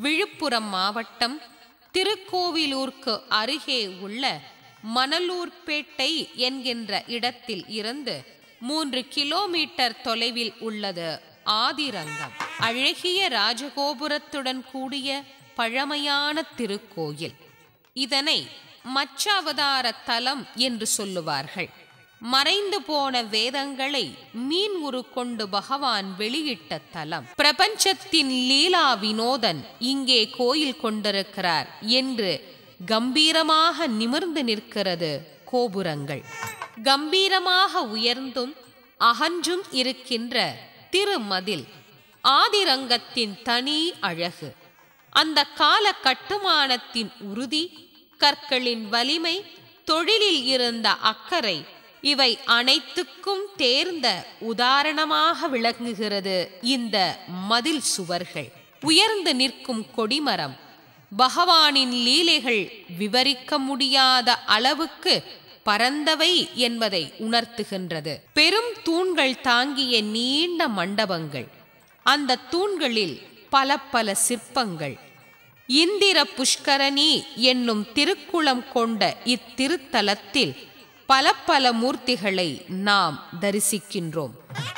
விழுப்புரம் மாவட்டம் திருக்கோவிலூர்க்கு அருகே உள்ள மணலூர்பேட்டை என்கின்ற இடத்தில் இருந்து மூன்று கிலோமீட்டர் தொலைவில் உள்ளது ஆதிரங்கம் அழகிய ராஜகோபுரத்துடன் கூடிய பழமையான திருக்கோயில் இதனை மச்சாவதார தலம் என்று சொல்லுவார்கள் மறைந்து போன வேதங்களை மீன் உரு கொண்டு பகவான் வெளியிட்ட தலம் பிரபஞ்சத்தின் லீலா வினோதன் இங்கே கோயில் கொண்டிருக்கிறார் என்று கம்பீரமாக நிமிர்ந்து நிற்கிறது கோபுரங்கள் கம்பீரமாக உயர்ந்தும் அகன்றும் இருக்கின்ற திருமதில் ஆதிரங்கத்தின் தனி அழகு அந்த கால கட்டுமானத்தின் உறுதி கற்களின் வலிமை தொழிலில் இருந்த அக்கறை இவை அனைத்துக்கும் தேர்ந்த உதாரணமாக விளங்குகிறது இந்த மதில் சுவர்கள் உயர்ந்து நிற்கும் கொடிமரம் பகவானின் லீலைகள் விவரிக்க முடியாத அளவுக்கு பரந்தவை என்பதை உணர்த்துகின்றது பெரும் தூண்கள் தாங்கிய நீண்ட மண்டபங்கள் அந்த தூண்களில் பல பல சிற்பங்கள் இந்திர புஷ்கரணி என்னும் திருக்குளம் கொண்ட இத்திருத்தலத்தில் பல பல மூர்த்திகளை நாம் தரிசிக்கின்றோம்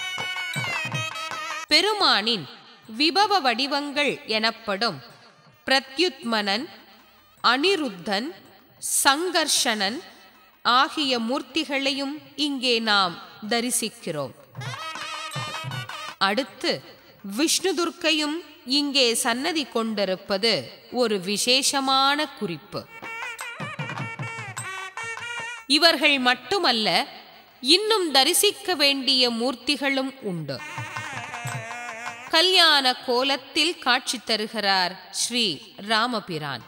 பெருமானின் விபவ வடிவங்கள் எனப்படும் பிரத்யுத்மனன் அனிருத்தன் சங்கர்ஷணன் ஆகிய மூர்த்திகளையும் இங்கே நாம் தரிசிக்கிறோம் அடுத்து விஷ்ணு துர்க்கையும் இங்கே சன்னதி கொண்டிருப்பது ஒரு விசேஷமான குறிப்பு இவர்கள் மட்டுமல்ல இன்னும் தரிசிக்க வேண்டிய மூர்த்திகளும் உண்டு கல்யாண கோலத்தில் காட்சி தருகிறார் ஸ்ரீ ராமபிரான்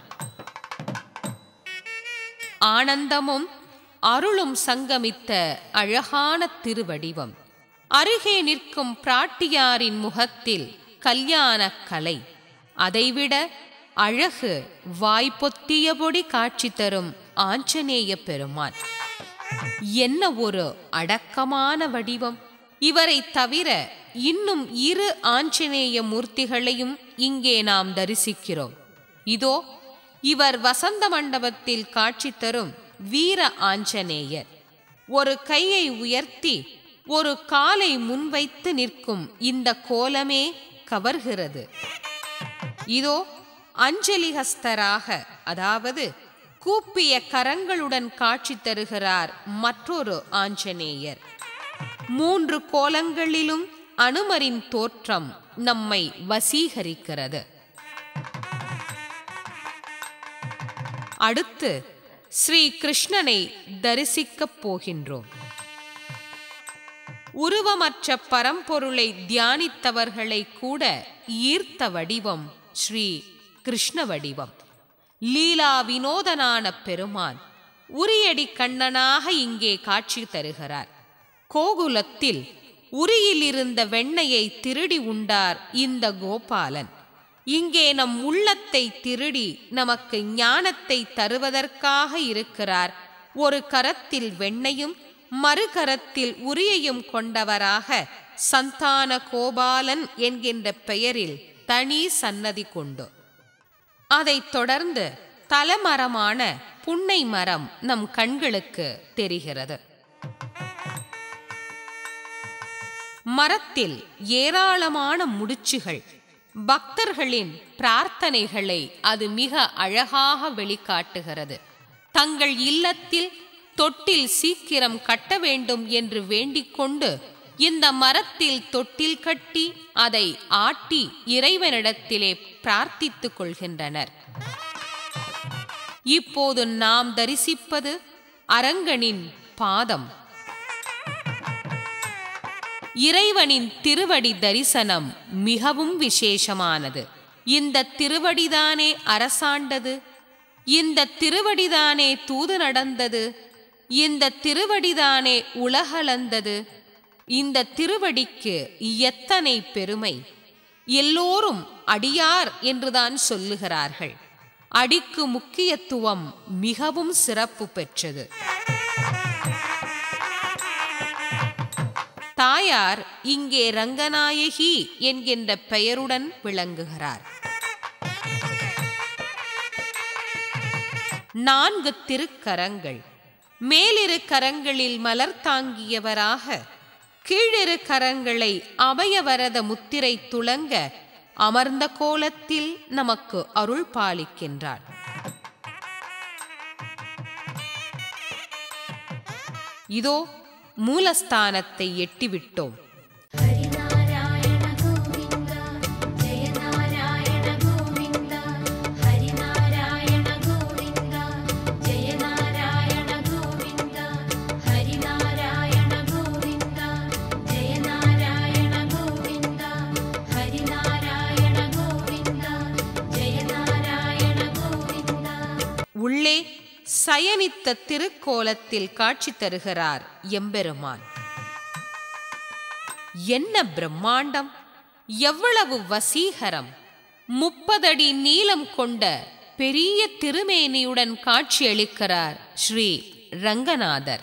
ஆனந்தமும் அருளும் சங்கமித்த அழகான திருவடிவம் அருகே நிற்கும் பிராட்டியாரின் முகத்தில் கல்யாண கலை அதைவிட அழகு வாய்ப்பொத்தியபொடி காட்சி தரும் ஆஞ்சநேய பெருமான் என்ன ஒரு அடக்கமான வடிவம் இவரை தவிர இன்னும் இரு ஆஞ்சநேய மூர்த்திகளையும் இங்கே நாம் தரிசிக்கிறோம் இதோ இவர் வசந்த மண்டபத்தில் காட்சி தரும் வீர ஆஞ்சநேயர் ஒரு கையை உயர்த்தி ஒரு காலை முன்வைத்து நிற்கும் இந்த கோலமே கவர்கிறது இதோ அஞ்சலிஹஸ்தராக அதாவது கூப்பிய கரங்களுடன் காட்சி தருகிறார் மற்றொரு ஆஞ்சநேயர் மூன்று கோலங்களிலும் அனுமரின் தோற்றம் நம்மை வசீகரிக்கிறது அடுத்து ஸ்ரீ கிருஷ்ணனை தரிசிக்கப் போகின்றோம் உருவமற்ற பரம்பொருளை தியானித்தவர்களை கூட ஈர்த்த வடிவம் ஸ்ரீ கிருஷ்ண வடிவம் லீலா வினோதனான பெருமான் உரியடி கண்ணனாக இங்கே காட்சி தருகிறார் கோகுலத்தில் உரியில் இருந்த வெண்ணையை திருடி உண்டார் இந்த கோபாலன் இங்கே நம் உள்ளத்தை திருடி நமக்கு ஞானத்தை தருவதற்காக இருக்கிறார் ஒரு கரத்தில் வெண்ணையும் மறுகரத்தில் உரியையும் கொண்டவராக சந்தான கோபாலன் என்கின்ற பெயரில் தனி சன்னதி கொண்டு அதைத் தொடர்ந்து தலமரமான புன்னை மரம் நம் கண்களுக்கு தெரிகிறது மரத்தில் ஏராளமான முடிச்சுகள் பக்தர்களின் பிரார்த்தனைகளை அது மிக அழகாக வெளிக்காட்டுகிறது தங்கள் இல்லத்தில் தொட்டில் சீக்கிரம் கட்ட வேண்டும் என்று வேண்டிக்கொண்டு இந்த மரத்தில் தொட்டில் கட்டி அதை ஆட்டி இறைவனிடத்திலே பிரார்த்தித்துக் கொள்கின்றனர் இப்போது நாம் தரிசிப்பது அரங்கனின் பாதம் இறைவனின் திருவடி தரிசனம் மிகவும் விசேஷமானது இந்த திருவடிதானே அரசாண்டது இந்த திருவடிதானே தூது நடந்தது இந்த திருவடிதானே உலகளந்தது இந்த திருவடிக்கு எத்தனை பெருமை எல்லோரும் அடியார் என்றுதான் சொல்லுகிறார்கள் அடிக்கு முக்கியத்துவம் மிகவும் சிறப்பு பெற்றது தாயார் இங்கே ரங்கநாயகி என்கின்ற பெயருடன் விளங்குகிறார் நான்கு திருக்கரங்கள் மேலிரு கரங்களில் மலர் தாங்கியவராக கீழிரு கரங்களை அபயவரத முத்திரை துளங்க அமர்ந்த கோலத்தில் நமக்கு அருள் பாலிக்கின்றார் இதோ மூலஸ்தானத்தை எட்டிவிட்டோம் ഹരിനാരായണ ഗോവിന്ദ ജയ നാരായണ ഗോവിന്ദ ഹരിനാരായണ ഗോവിന്ദ ജയ നാരായണ ഗോവിന്ദ ഹരിനാരായണ ഗോവിന്ദ ജയ നാരായണ ഗോവിന്ദ ഹരിനാരായണ ഗോവിന്ദ ജയ നാരായണ ഗോവിന്ദ உள்ளே சயனித்த திருக்கோலத்தில் காட்சி தருகிறார் எம்பெருமான் என்ன பிரம்மாண்டம் எவ்வளவு வசீகரம் முப்பதடி நீளம் கொண்ட பெரிய திருமேனியுடன் காட்சியளிக்கிறார் ஸ்ரீ ரங்கநாதர்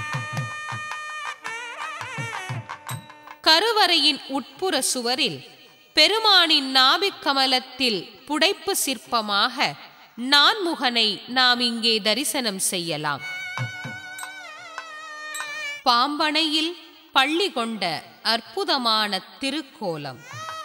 கருவறையின் உட்புற சுவரில் பெருமானின் நாபிக் கமலத்தில் புடைப்பு சிற்பமாக நான்முகனை நாம் இங்கே தரிசனம் செய்யலாம் பாம்பனையில் பள்ளி கொண்ட அற்புதமான திருக்கோலம்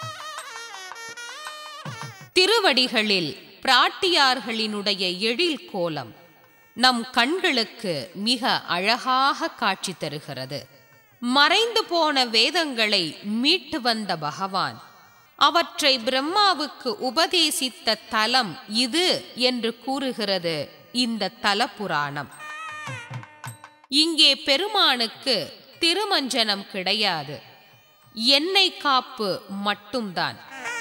திருவடிகளில் பிராட்டியார்களினுடைய எழில் கோலம் நம் கண்களுக்கு மிக அழகாக காட்சி தருகிறது மறைந்து போன வேதங்களை மீட்டு வந்த பகவான் அவற்றை பிரம்மாவுக்கு உபதேசித்த தலம் இது என்று கூறுகிறது இந்த தல புராணம் இங்கே பெருமானுக்கு திருமஞ்சனம் கிடையாது எண்ணெய் காப்பு மட்டும்தான்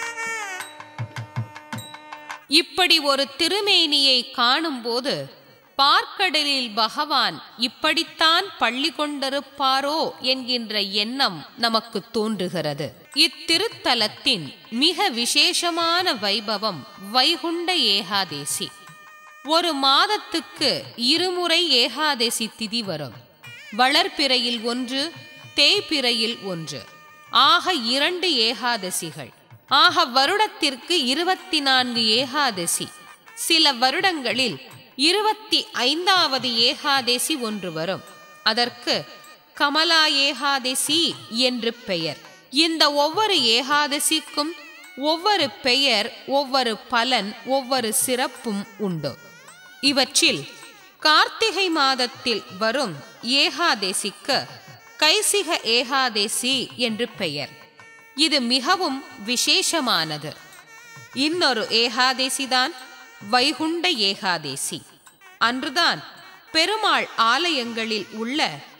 இப்படி ஒரு திருமேனியை காணும்போது பார்க்கடலில் பகவான் இப்படித்தான் பள்ளி கொண்டிருப்பாரோ என்கின்ற எண்ணம் நமக்கு தோன்றுகிறது இத்திருத்தலத்தின் மிக விசேஷமான வைபவம் வைகுண்ட ஏகாதேசி ஒரு மாதத்துக்கு இருமுறை ஏகாதசி திதி வரும் வளர்பிறையில் ஒன்று தேய்பிறையில் ஒன்று ஆக இரண்டு ஏகாதசிகள் ஆக வருடத்திற்கு இருபத்தி நான்கு ஏகாதசி சில வருடங்களில் இருபத்தி ஐந்தாவது ஏகாதசி ஒன்று வரும் அதற்கு கமலா ஏகாதசி என்று பெயர் இந்த ஒவ்வொரு ஏகாதசிக்கும் ஒவ்வொரு பெயர் ஒவ்வொரு பலன் ஒவ்வொரு சிறப்பும் உண்டு இவற்றில் கார்த்திகை மாதத்தில் வரும் ஏகாதேசிக்கு கைசிக ஏகாதேசி என்று பெயர் இது மிகவும் விசேஷமானது இன்னொரு ஏகாதேசிதான் வைகுண்ட ஏகாதேசி அன்றுதான் பெருமாள் ஆலயங்களில் உள்ள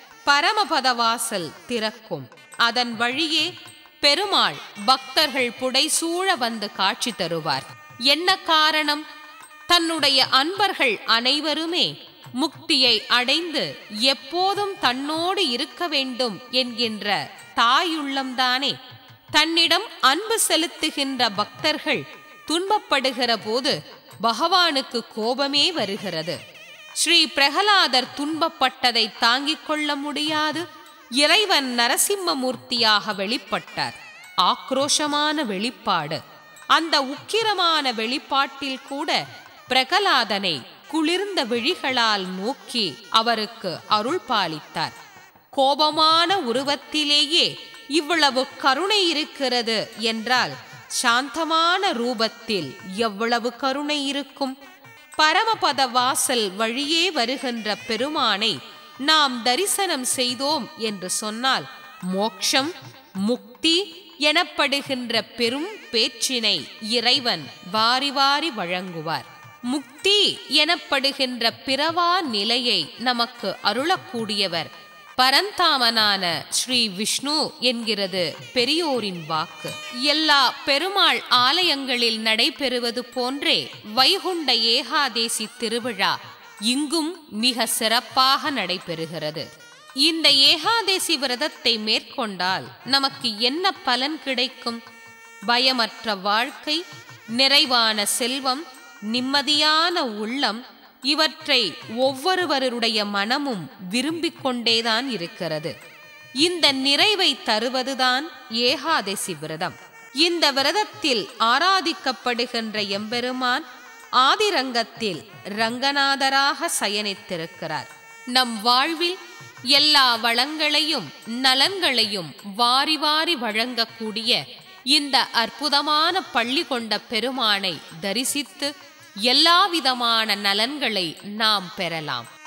பரமபதவாசல் திறக்கும் அதன் வழியே பெருமாள் பக்தர்கள் புடைசூழ வந்து காட்சி தருவார் என்ன காரணம் தன்னுடைய அன்பர்கள் அனைவருமே முக்தியை அடைந்து எப்போதும் தன்னோடு இருக்க வேண்டும் என்கின்ற தாயுள்ளம்தானே தன்னிடம் அன்பு செலுத்துகின்ற பக்தர்கள் துன்பப்படுகிற போது பகவானுக்கு கோபமே வருகிறது ஸ்ரீ பிரகலாதர் துன்பப்பட்டதை தாங்கிக் கொள்ள முடியாது இறைவன் நரசிம்மமூர்த்தியாக வெளிப்பட்டார் ஆக்ரோஷமான வெளிப்பாடு அந்த உக்கிரமான வெளிப்பாட்டில் கூட பிரகலாதனை குளிர்ந்த விழிகளால் நோக்கி அவருக்கு அருள் பாலித்தார் கோபமான உருவத்திலேயே இவ்வளவு கருணை இருக்கிறது என்றால் சாந்தமான ரூபத்தில் எவ்வளவு கருணை இருக்கும் பரமபத வாசல் வழியே வருகின்ற பெருமானை நாம் தரிசனம் செய்தோம் என்று சொன்னால் மோக்ஷம் முக்தி எனப்படுகின்ற பெரும் பேச்சினை இறைவன் வாரி வாரி வழங்குவார் முக்தி எனப்படுகின்ற பிறவா நிலையை நமக்கு அருளக்கூடியவர் பரந்தாமனான ஸ்ரீ விஷ்ணு என்கிறது பெரியோரின் வாக்கு எல்லா பெருமாள் ஆலயங்களில் நடைபெறுவது போன்றே வைகுண்ட ஏகாதேசி திருவிழா இங்கும் மிக சிறப்பாக நடைபெறுகிறது இந்த ஏகாதேசி விரதத்தை மேற்கொண்டால் நமக்கு என்ன பலன் கிடைக்கும் பயமற்ற வாழ்க்கை நிறைவான செல்வம் நிம்மதியான உள்ளம் இவற்றை ஒவ்வொருவருடைய மனமும் விரும்பிக் கொண்டேதான் இருக்கிறது இந்த நிறைவை தருவதுதான் ஏகாதசி விரதம் இந்த விரதத்தில் ஆராதிக்கப்படுகின்ற எம்பெருமான் ஆதிரங்கத்தில் ரங்கநாதராக சயனித்திருக்கிறார் நம் வாழ்வில் எல்லா வளங்களையும் நலன்களையும் வாரி வாரி வழங்கக்கூடிய இந்த அற்புதமான பள்ளி கொண்ட பெருமானை தரிசித்து எல்லாவிதமான நலன்களை நாம் பெறலாம்